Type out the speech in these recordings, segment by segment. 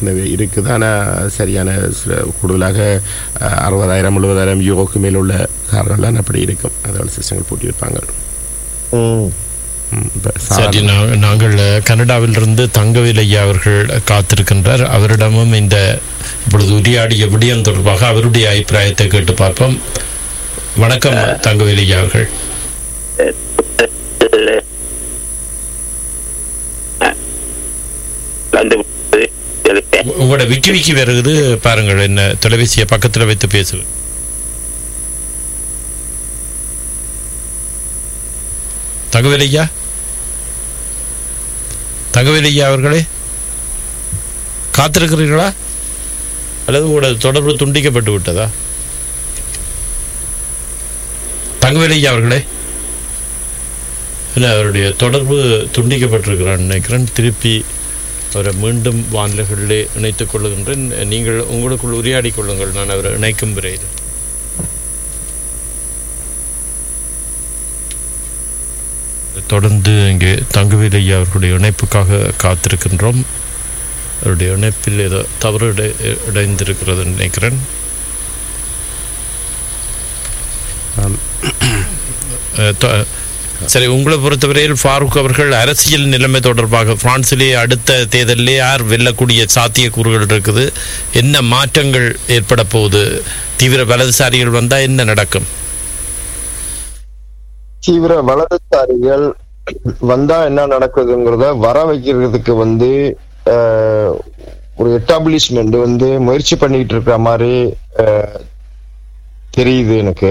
ஏற்கனவே இருக்குது ஆனால் சரியான சில கூடுதலாக அஹ், அறுபதாயிரம் எழுபதாயிரம் யூரோக்கு மேல் உள்ள கார்கள்லாம் அப்படி இருக்கும் அதோட சிஸ்டங்கள் பூட்டி வைப்பாங்க ம். ம், இப்ப சரி சாதாரண- நா- நாங்கள் கனடாவிலிருந்து தங்கவேல் ஐயா அவர்கள் காத்திருக்கின்றார் அவரிடமும் இந்த இப்பொழுது உரையாடிய விடயம் தொடர்பாக அவருடைய அபிப்பிராயத்தை கேட்டு பார்ப்போம் வணக்கம் தங்கவேல் ஐயா அவர்கள் வந்து உ- உங்களோட விக்கி விக்கி வருகுது பாருங்கள் என்ன தொலைபேசியை பக்கத்தில் வைத்து பேசுவேன் தங்கவேல் ஐயா தங்கவேல் ஐயா அவர்களே காத்திருக்கிறீர்களா அல்லது உங்களோட தொடர்பு துண்டிக்கப்பட்டு விட்டதா தங்கவேல் ஐயா அவர்களே இல்லை அவருடைய தொடர்பு துண்டிக்கப்பட்டிருக்கிறான் நினைக்கிறேன் திருப்பி அவரை மீண்டும் வானிலைகளிலே இணைத்துக் கொள்ளுகின்றேன் நீங்கள் உங்களுக்குள் உரையாடி கொள்ளுங்கள் நான் அவரை இணைக்கும் விரைவில் தொடர்ந்து இங்கே தங்கவேல் ஐயா அவர்களுடைய இணைப்புக்காக காத்திருக்கின்றோம் அவருடைய இணைப்பில் ஏதோ தவறு இடை இடைந்திருக்கிறது நினைக்கிறேன் ஆம். அஹ், தொ- சரி உங்களை பொறுத்தவரையில் ஃபாரூக் அவர்கள் அரசியல் நிலைமை தொடர்பாக பிரான்சிலே அடுத்த தேர்தலிலே யார் வெல்லக்கூடிய சாத்தியக்கூறுகள் இருக்குது என்ன மாற்றங்கள் ஏற்பட போகுது தீவிர வலதுசாரிகள் வந்தா என்ன நடக்கும் தீவிர வலதுசாரிகள் வந்தா என்ன நடக்குதுங்கிறத வர வைக்கிறதுக்கு வந்து அஹ், ஒரு எஸ்டாப்ளிஷ்மெண்ட் வந்து முயற்சி பண்ணிட்டு இருக்கிற மாதிரி அஹ், தெரியுது எனக்கு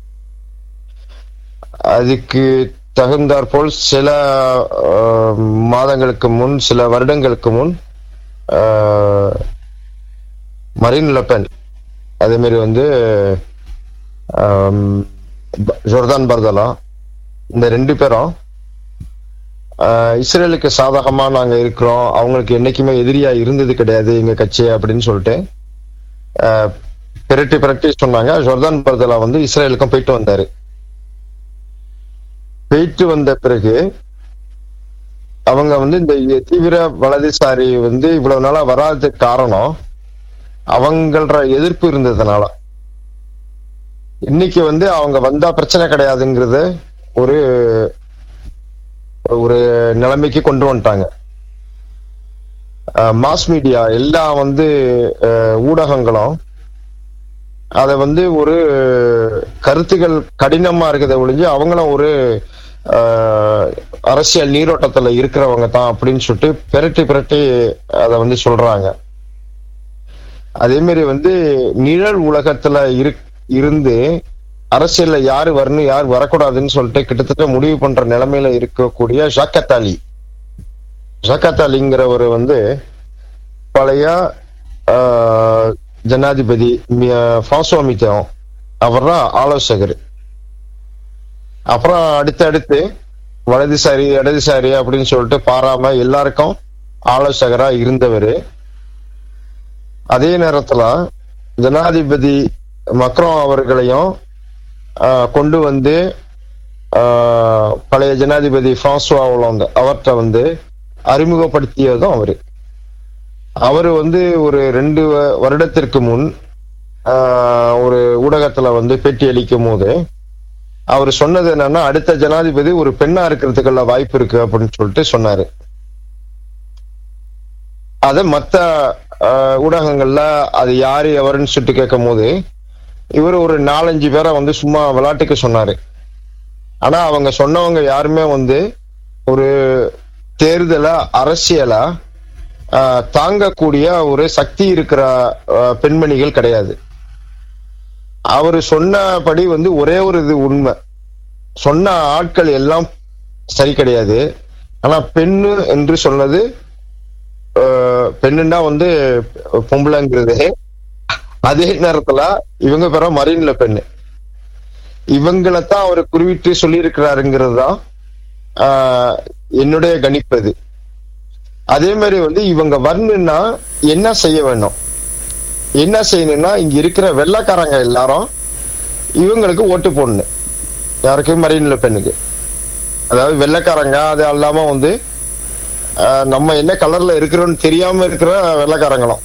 அதுக்கு தகுந்தாற்போல் சில அஹ், மாதங்களுக்கு முன் சில வருடங்களுக்கு முன் அஹ், மரீன் லெப்பன் அதே மாதிரி வந்து ஆம், ப- ஜோர்தான் பர்தலா இந்த ரெண்டு பேரும் ஆஹ், இஸ்ரேலுக்கு சாதகமா நாங்க இருக்கிறோம் அவங்களுக்கு என்னைக்குமே எதிரியா இருந்தது கிடையாது எங்க கட்சி அப்படின்னு சொல்லிட்டு ஆஹ், பிரட்டி பிரட்டி சொன்னாங்க ஜோர்தான் பர்தலா வந்து இஸ்ரேலுக்கும் போயிட்டு வந்தாரு போயிட்டு வந்த பிறகு அவங்க வந்து இந்த தீவிர வலதுசாரி வந்து இவ்வளவு நாளா வராததுக்கு காரணம் அவங்கள எதிர்ப்பு இருந்ததுனால இன்னைக்கு வந்து அவங்க வந்தா பிரச்சனை கிடையாதுங்கிறது ஒரு ஒரு நிலைமைக்கு கொண்டு வந்துட்டாங்க மாஸ் மீடியா எல்லா வந்து அஹ், ஊடகங்களும் அதை வந்து ஒரு கருத்துக்கள் கடினமா இருக்கிறத ஒழிஞ்சு அவங்களும் ஒரு அஹ், அரசியல் நீரோட்டத்துல இருக்கிறவங்க தான் அப்படின்னு சொல்லிட்டு பிரட்டி பிரட்டி அதை வந்து சொல்றாங்க அதே மாதிரி வந்து நிழல் உலகத்துல இரு இருந்து அரசியல்ல யாரு வரணும் யார் வரக்கூடாதுன்னு சொல்லிட்டு கிட்டத்தட்ட முடிவு பண்ற நிலைமையில இருக்கக்கூடிய ஷாக்கத்தாலி ஷாக்கத்தாலிங்கிறவர் வந்து பழைய ஆஹ், ஜனாதிபதி ஃபாசோ மித்தம் அவர் தான் ஆலோசகர் அப்புறம் அடுத்து அடுத்து வலதுசாரி இடதுசாரி அப்படின்னு சொல்லிட்டு பாராம எல்லாருக்கும் ஆலோசகரா இருந்தவர் அதே நேரத்துல ஜனாதிபதி மக்ரோ அவர்களையும் ஆஹ், கொண்டு வந்து ஆஹ், பழைய ஜனாதிபதி பிரான்சுவா ஒலாந்து அவர்கிட்ட வந்து அறிமுகப்படுத்தியதும் அவரு அவரு வந்து ஒரு ரெண்டு வ- வருடத்திற்கு முன் ஆஹ், ஒரு ஊடகத்துல வந்து பேட்டி அளிக்கும் போது அவர் சொன்னது என்னன்னா அடுத்த ஜனாதிபதி ஒரு பெண்ணா இருக்கிறதுக்குள்ள வாய்ப்பு இருக்கு அப்படின்னு சொல்லிட்டு சொன்னாரு அத மத்த ஆஹ், ஊடகங்கள்ல அது யாரு எவருன்னு சொல்லிட்டு கேட்கும் போது இவர் ஒரு நாலஞ்சு பேரை வந்து சும்மா விளையாட்டுக்கு சொன்னாரு ஆனா அவங்க சொன்னவங்க யாருமே வந்து ஒரு தேர்தல அரசியலா ஆஹ், தாங்கக்கூடிய ஒரு சக்தி இருக்கிற ஆஹ், பெண்மணிகள் கிடையாது அவரு சொன்னபடி வந்து ஒரே ஒரு இது உண்மை சொன்ன ஆட்கள் எல்லாம் சரி கிடையாது ஆனா பெண்ணு என்று சொன்னது ஆஹ், பெண்ணுன்னா வந்து பொம்பளைங்கிறது அதே நேரத்துல இவங்க பேர மரீன்ல பெண்ணு இவங்களைத்தான் அவர் குறிவிட்டு சொல்லியிருக்கிறாருங்கிறது தான் ஆஹ், என்னுடைய கணிப்பது அதே மாதிரி வந்து இவங்க வரணும்னா என்ன செய்ய வேணும் என்ன செய்யணும்னா இங்க இருக்கிற வெள்ளைக்காரங்க எல்லாரும் இவங்களுக்கு ஓட்டு போடணும் யாருக்கு மரீன்ல பெண்ணுக்கு அதாவது வெள்ளைக்காரங்க அது அல்லாம வந்து ஆஹ், நம்ம என்ன கலர்ல இருக்கிறோம்னு தெரியாம இருக்கிற வெள்ளைக்காரங்களும்